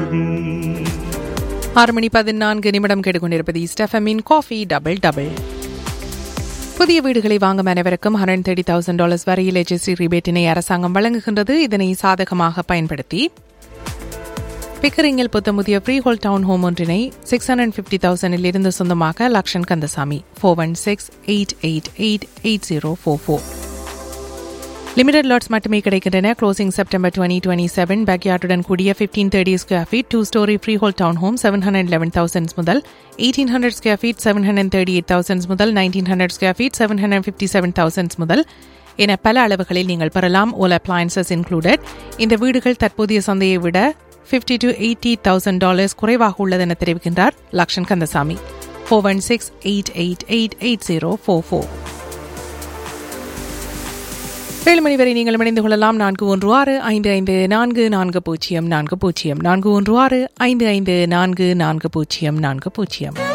பாதி ஆறு மணி பதினான்கு நிமிடம் கேட்டுக்கொண்டிருப்பது ஸ்டெஃபமின் காஃபி டபுள் டபுள் புதிய வீடுகளை வாங்கும் அனைவருக்கும் ஹண்ட்ரட் தேர்ட்டி தௌசண்ட் டாலர்ஸ் வரையில் எச்எஸ்டி ரிபேட்டினை அரசாங்கம் வழங்குகின்றது இதனை சாதகமாக பயன்படுத்தி பிக்கரிங்கில் புத்தமுதிய ஃப்ரீ ஹோல் டவுன் ஹோம் ஒன்றினை சிக்ஸ் ஹண்ட்ரட் ஃபிஃப்டி தௌசண்டில் இருந்து சொந்தமாக Lakshan Kandasamy four one six eight eight eight eight zero four four limited lots மட்டுமே கிடைக்கின்றன closing September twenty twenty seven பேக்யார்டுடன் கூடிய fifteen thirty square feet two storey freehold townhome seven hundred eleven thousands முதல் eighteen hundred square feet seven hundred thirty eight thousands முதல் nineteen hundred square feet seven hundred fifty seven thousands முதல் என பல அளவுகளில் நீங்கள் பெறலாம் ஓல் appliances included இந்த வீடுகள் தற்போதைய சந்தையை விட fifty to eighty thousand dollars குறைவாக உள்ளது என தெரிவிக்கின்றார் Lakshan Kandasamy four one six eight eight eight eight zero four four ஏழு மணி வரை நீங்கள் இணைந்து கொள்ளலாம் நான்கு ஒன்று ஆறு ஐந்து ஐந்து நான்கு நான்கு பூஜ்ஜியம் நான்கு பூஜ்ஜியம் நான்கு ஒன்று ஆறு ஐந்து ஐந்து நான்கு நான்கு பூஜ்ஜியம் நான்கு பூஜ்ஜியம்